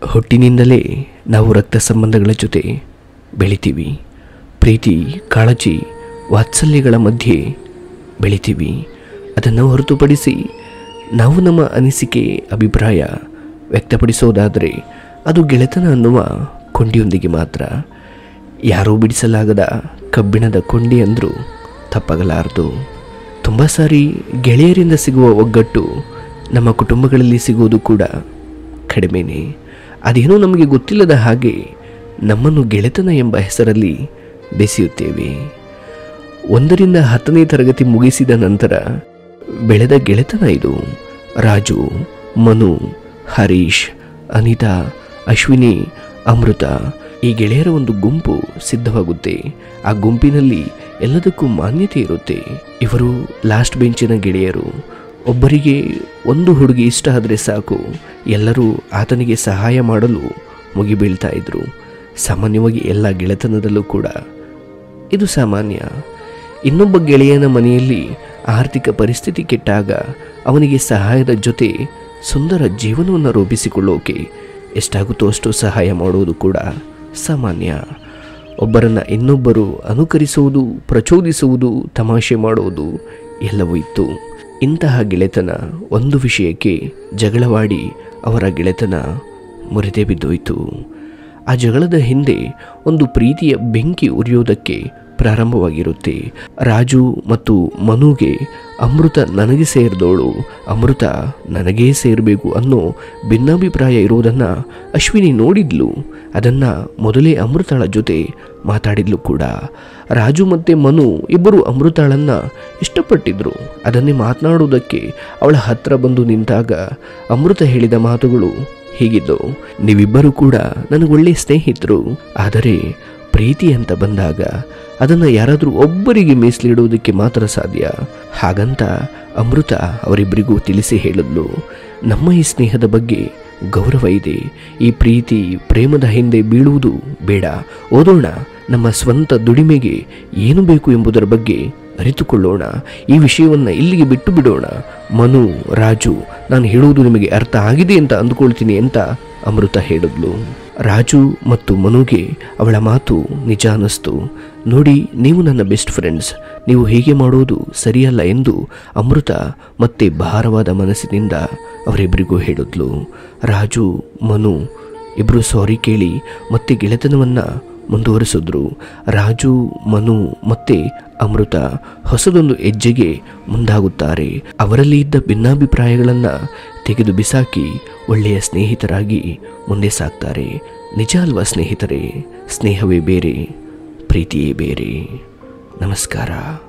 ಹುಟ್ಟಿನಿಂದಲೇ ನಾವು ರಕ್ತ ಸಂಬಂಧಗಳ ಜೊತೆ ಬೆಳಿತೀವಿ ಪ್ರೀತಿ ಕಾಳಜಿ ವಾತ್ಸಲ್ಯಗಳ ಮಧ್ಯೆ ಬೆಳಿತೀವಿ ಅದನ್ನು ಹೊರತುಪಡಿಸಿ ನಾವು ನಮ್ಮ ಅನಿಸಿಕೆ ಅಭಿಪ್ರಾಯ ವ್ಯಕ್ತಪಡಿಸೋದಾದರೆ ಅದು ಗೆಳೆತನ ಅನ್ನುವ ಕೊಂಡಿಯೊಂದಿಗೆ ಮಾತ್ರ ಯಾರೂ ಬಿಡಿಸಲಾಗದ ಕಬ್ಬಿಣದ ಕೊಂಡಿ ಅಂದರೂ ತಪ್ಪಾಗಲಾರದು ತುಂಬ ಸಾರಿ ಗೆಳೆಯರಿಂದ ಸಿಗುವ ಒಗ್ಗಟ್ಟು ನಮ್ಮ ಕುಟುಂಬಗಳಲ್ಲಿ ಸಿಗುವುದು ಕೂಡ ಕಡಿಮೆನೇ ಅದೇನೋ ನಮಗೆ ಗೊತ್ತಿಲ್ಲದ ಹಾಗೆ ನಮ್ಮನ್ನು ಗೆಳೆತನ ಎಂಬ ಹೆಸರಲ್ಲಿ ಬೆಸೆಯುತ್ತೇವೆ ಒಂದರಿಂದ ಹತ್ತನೇ ತರಗತಿ ಮುಗಿಸಿದ ನಂತರ ಬೆಳೆದ ಗೆಳೆತನ ಇದು ರಾಜು ಮನು ಹರೀಶ್ ಅನಿತಾ ಅಶ್ವಿನಿ ಅಮೃತ ಈ ಗೆಳೆಯರ ಒಂದು ಗುಂಪು ಸಿದ್ಧವಾಗುತ್ತೆ ಆ ಗುಂಪಿನಲ್ಲಿ ಎಲ್ಲದಕ್ಕೂ ಮಾನ್ಯತೆ ಇರುತ್ತೆ ಇವರು ಲಾಸ್ಟ್ ಬೆಂಚಿನ ಗೆಳೆಯರು ಒಬ್ಬರಿಗೆ ಒಂದು ಹುಡುಗಿ ಇಷ್ಟ ಆದರೆ ಸಾಕು ಎಲ್ಲರೂ ಆತನಿಗೆ ಸಹಾಯ ಮಾಡಲು ಮುಗಿಬೀಳ್ತಾ ಇದ್ರು ಸಾಮಾನ್ಯವಾಗಿ ಎಲ್ಲ ಗೆಳೆತನದಲ್ಲೂ ಕೂಡ ಇದು ಸಾಮಾನ್ಯ ಇನ್ನೊಬ್ಬ ಗೆಳೆಯನ ಮನೆಯಲ್ಲಿ ಆರ್ಥಿಕ ಪರಿಸ್ಥಿತಿ ಕೆಟ್ಟಾಗ ಅವನಿಗೆ ಸಹಾಯದ ಜೊತೆ ಸುಂದರ ಜೀವನವನ್ನು ರೂಪಿಸಿಕೊಳ್ಳೋಕೆ ಎಷ್ಟಾಗುತ್ತೋ ಅಷ್ಟು ಸಹಾಯ ಮಾಡುವುದು ಕೂಡ ಸಾಮಾನ್ಯ ಒಬ್ಬರನ್ನು ಇನ್ನೊಬ್ಬರು ಅನುಕರಿಸುವುದು ಪ್ರಚೋದಿಸುವುದು ತಮಾಷೆ ಮಾಡುವುದು ಎಲ್ಲವೂ ಇತ್ತು ಇಂತಹ ಗೆಳೆತನ ಒಂದು ವಿಷಯಕ್ಕೆ ಜಗಳವಾಡಿ ಅವರ ಗೆಳೆತನ ಮುರಿದೇ ಬಿದ್ದೋಯಿತು ಆ ಜಗಳದ ಹಿಂದೆ ಒಂದು ಪ್ರೀತಿಯ ಬೆಂಕಿ ಉರಿಯೋದಕ್ಕೆ ಪ್ರಾರಂಭವಾಗಿರುತ್ತೆ ರಾಜು ಮತ್ತು ಮನುಗೆ ಅಮೃತ ನನಗೆ ಸೇರಿದವಳು ಅಮೃತ ನನಗೇ ಸೇರಬೇಕು ಅನ್ನೋ ಭಿನ್ನಾಭಿಪ್ರಾಯ ಇರುವುದನ್ನು ಅಶ್ವಿನಿ ನೋಡಿದ್ಲು ಅದನ್ನು ಮೊದಲೇ ಅಮೃತಾಳ ಜೊತೆ ಮಾತಾಡಿದ್ಲು ಕೂಡ ರಾಜು ಮತ್ತು ಮನು ಇಬ್ಬರು ಅಮೃತಾಳನ್ನು ಇಷ್ಟಪಟ್ಟಿದ್ರು ಅದನ್ನೇ ಮಾತನಾಡುವುದಕ್ಕೆ ಅವಳ ಹತ್ರ ಬಂದು ನಿಂತಾಗ ಅಮೃತ ಹೇಳಿದ ಮಾತುಗಳು ಹೀಗಿದ್ದು ನೀವಿಬ್ಬರು ಕೂಡ ನನಗೊಳ್ಳೆ ಸ್ನೇಹಿತರು ಆದರೆ ಪ್ರೀತಿ ಅಂತ ಬಂದಾಗ ಅದನ್ನು ಯಾರಾದರೂ ಒಬ್ಬರಿಗೆ ಮೀಸಲಿಡುವುದಕ್ಕೆ ಮಾತ್ರ ಸಾಧ್ಯ ಹಾಗಂತ ಅಮೃತ ಅವರಿಬ್ಬರಿಗೂ ತಿಳಿಸಿ ಹೇಳಿದ್ಲು ನಮ್ಮ ಈ ಸ್ನೇಹದ ಬಗ್ಗೆ ಗೌರವ ಇದೆ ಈ ಪ್ರೀತಿ ಪ್ರೇಮದ ಹಿಂದೆ ಬೀಳುವುದು ಬೇಡ ಓದೋಣ ನಮ್ಮ ಸ್ವಂತ ದುಡಿಮೆಗೆ ಏನು ಬೇಕು ಎಂಬುದರ ಬಗ್ಗೆ ಅರಿತುಕೊಳ್ಳೋಣ ಈ ವಿಷಯವನ್ನು ಇಲ್ಲಿಗೆ ಬಿಟ್ಟು ಬಿಡೋಣ ಮನು ರಾಜು ನಾನು ಹೇಳುವುದು ನಿಮಗೆ ಅರ್ಥ ಆಗಿದೆ ಅಂತ ಅಂದುಕೊಳ್ತೀನಿ ಅಂತ ಅಮೃತ ಹೇಳಿದ್ಲು ರಾಜು ಮತ್ತು ಮನುಗೆ ಅವಳ ಮಾತು ನಿಜ ಅನ್ನಿಸ್ತು ನೋಡಿ ನೀವು ನನ್ನ ಬೆಸ್ಟ್ ಫ್ರೆಂಡ್ಸ್ ನೀವು ಹೀಗೆ ಮಾಡುವುದು ಸರಿಯಲ್ಲ ಎಂದು ಅಮೃತ ಮತ್ತೆ ಭಾರವಾದ ಮನಸ್ಸಿನಿಂದ ಅವರಿಬ್ಬರಿಗೂ ಹೇಳಿದ್ಲು ರಾಜು ಮನು ಇಬ್ಬರು ಸಾರಿ ಕೇಳಿ ಮತ್ತೆ ಗೆಳೆತನವನ್ನು ಮುಂದುವರಿಸಿದ್ರು ರಾಜು ಮನು ಮತ್ತೆ ಅಮೃತ ಹೊಸದೊಂದು ಹೆಜ್ಜೆಗೆ ಮುಂದಾಗುತ್ತಾರೆ ಅವರಲ್ಲಿ ಇದ್ದ ಭಿನ್ನಾಭಿಪ್ರಾಯಗಳನ್ನು ತೆಗೆದು ಬಿಸಾಕಿ ಒಳ್ಳೆಯ ಸ್ನೇಹಿತರಾಗಿ ಮುಂದೆ ಸಾಗ್ತಾರೆ ನಿಜ ಅಲ್ವಾ ಸ್ನೇಹಿತರೆ ಸ್ನೇಹವೇ ಬೇರೆ ಪ್ರೀತಿಯೇ ಬೇರೆ ನಮಸ್ಕಾರ